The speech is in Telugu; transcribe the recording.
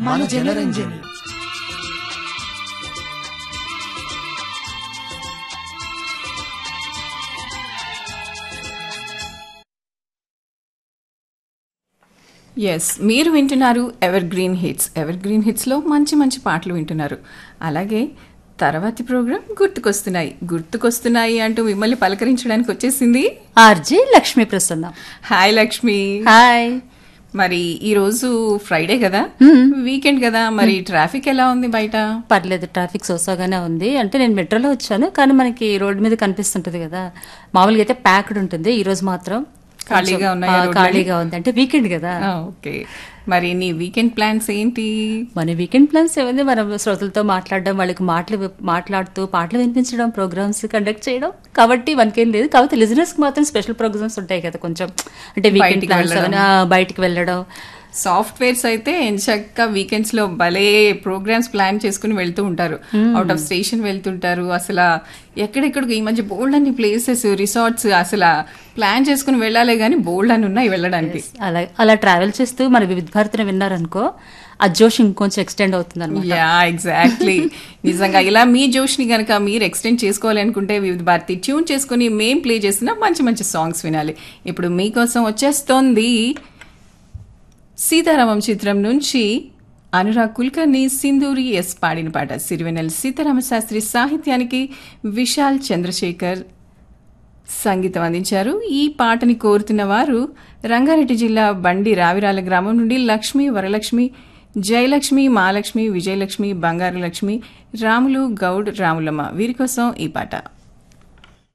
మన జనరంజని ఎస్ మీరు వింటున్నారు evergreen hits evergreen హిట్స్లో మంచి మంచి పాటలు వింటున్నారు అలాగే తర్వాతి ప్రోగ్రాం గుర్తుకొస్తున్నాయి గుర్తుకొస్తున్నాయి అంటూ మిమ్మల్ని పలకరించడానికి వచ్చేసింది RJ Lakshmi Prasanna hi Lakshmi hi మరి ఈ రోజు ఫ్రైడే కదా వీకెండ్ కదా మరి ట్రాఫిక్ ఎలా ఉంది బయట పర్లేదు ట్రాఫిక్ సోసాగానే ఉంది అంటే నేను మెట్రోలో వచ్చాను కానీ మనకి రోడ్డు మీద కనిపిస్తుంటది కదా మామూలుగా అయితే ప్యాక్డ్ ఉంటుంది ఈ రోజు మాత్రం ఖాళీగా కొంచెం, ఉన్నాయా ఆ, రోడ్లన్నీ? ఖాళీగా ఉంది అంటే వీకెండ్ కదా ఓకే మరి నీ వీకెండ్ ప్లాన్స్ ఏంటి మన వీకెండ్ ప్లాన్స్ ఏముంది మనం శ్రోతలతో మాట్లాడడం వాళ్ళకి మాటలు మాట్లాడుతూ పాటలు వినిపించడం ప్రోగ్రామ్స్ కండక్ట్ చేయడం కాబట్టి మనకేం లేదు కాకపోతే లిజనర్స్ కి మాత్రం స్పెషల్ ప్రోగ్రామ్స్ ఉంటాయి కదా కొంచెం అంటే వీకెండ్ బయటికి ప్లాన్స్ వెళ్ళడం. అవన్నీ, ఆ, బయటికి వెళ్ళడం సాఫ్ట్వేర్స్ అయితే ఎంచక్క వీకెండ్స్ లో భలే ప్రోగ్రామ్స్ ప్లాన్ చేసుకుని వెళ్తూ ఉంటారు అవుట్ ఆఫ్ స్టేషన్ వెళ్తుంటారు అసలు ఎక్కడెక్కడికి ఈ మధ్య బోల్డ్ అన్ని ప్లేసెస్ రిసార్ట్స్ అసలు ప్లాన్ చేసుకుని వెళ్ళాలి కానీ బోల్డ్ అని ఉన్నాయి వెళ్ళడానికి అలా అలా ట్రావెల్ చేస్తూ మన వివిధ భారతిని విన్నారనుకో ఆ జోష్ ఇంకొంచెం ఎక్స్టెండ్ అవుతుంది అనమాట యా ఎగ్జాక్ట్లీ నిజంగా ఇలా మీ జోష్ని గనక మీరు ఎక్స్టెండ్ చేసుకోవాలి అనుకుంటే వివిధ భారతి ట్యూన్ చేసుకుని మేం ప్లే చేసిన మంచి మంచి సాంగ్స్ వినాలి ఇప్పుడు మీకోసం వచ్చేస్తోంది సీతారామం చిత్రం నుంచి అనురాగ్ కుల్కర్ని సింధూరి ఎస్ పాడిన పాట సిరివెనెల్ సీతారామ శాస్త్రి సాహిత్యానికి విశాల్ చంద్రశేఖర్ సంగీతం అందించారు ఈ పాటని కోరుతున్న వారు రంగారెడ్డి జిల్లా బండి రావిరాల గ్రామం నుండి లక్ష్మి వరలక్ష్మి జయలక్ష్మి మహాలక్ష్మి విజయలక్ష్మి బంగారు లక్ష్మి రాములు గౌడ్ రాములమ్మ వీరి కోసం ఈ పాట